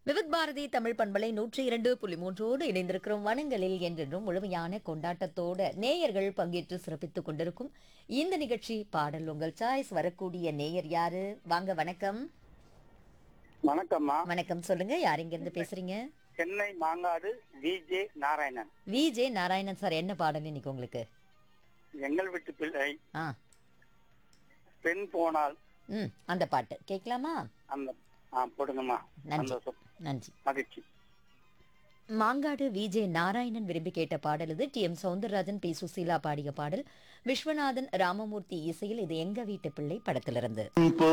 விவித் பாரதி தமிழ் பண்பலை நூற்றி இரண்டு புள்ளி மூன்றோடு இணைந்திருக்கிறோம் வனங்களில் என்றென்றும் முழுமையான கொண்டாட்டத்தோட நேயர்கள் பங்கேற்று சிறப்பித்துக் கொண்டிருக்கும் இந்த நிகழ்ச்சி பாடல் உங்கள் சாய்ஸ் வரக்கூடிய நேயர் யாரு வாங்க வணக்கம் வணக்கம்மா வணக்கம் சொல்லுங்க யார் இங்க இருந்து பேசுறீங்க Chennai Mangadu V J Narayanan V J Narayanan sir என்ன பாடல் இன்னைக்கு உங்களுக்கு எங்கள் வீட்டு பிள்ளை ஆ பெண் போனால் ம் அந்த பாட்டு கேட்கலாமா அந்த ஆ போடுங்கம்மா நன்றி சந்தோஷம் நன்றி மகிழ்ச்சி மாங்காடு விஜே நாராயணன் விரும்பி கேட்ட பாடல் இது T M Soundararajan P Susheela பாடிய பாடல் விஸ்வநாதன் ராமமூர்த்தி இசையில் இது எங்க வீட்டு பிள்ளை படத்திலிருந்து இப்போ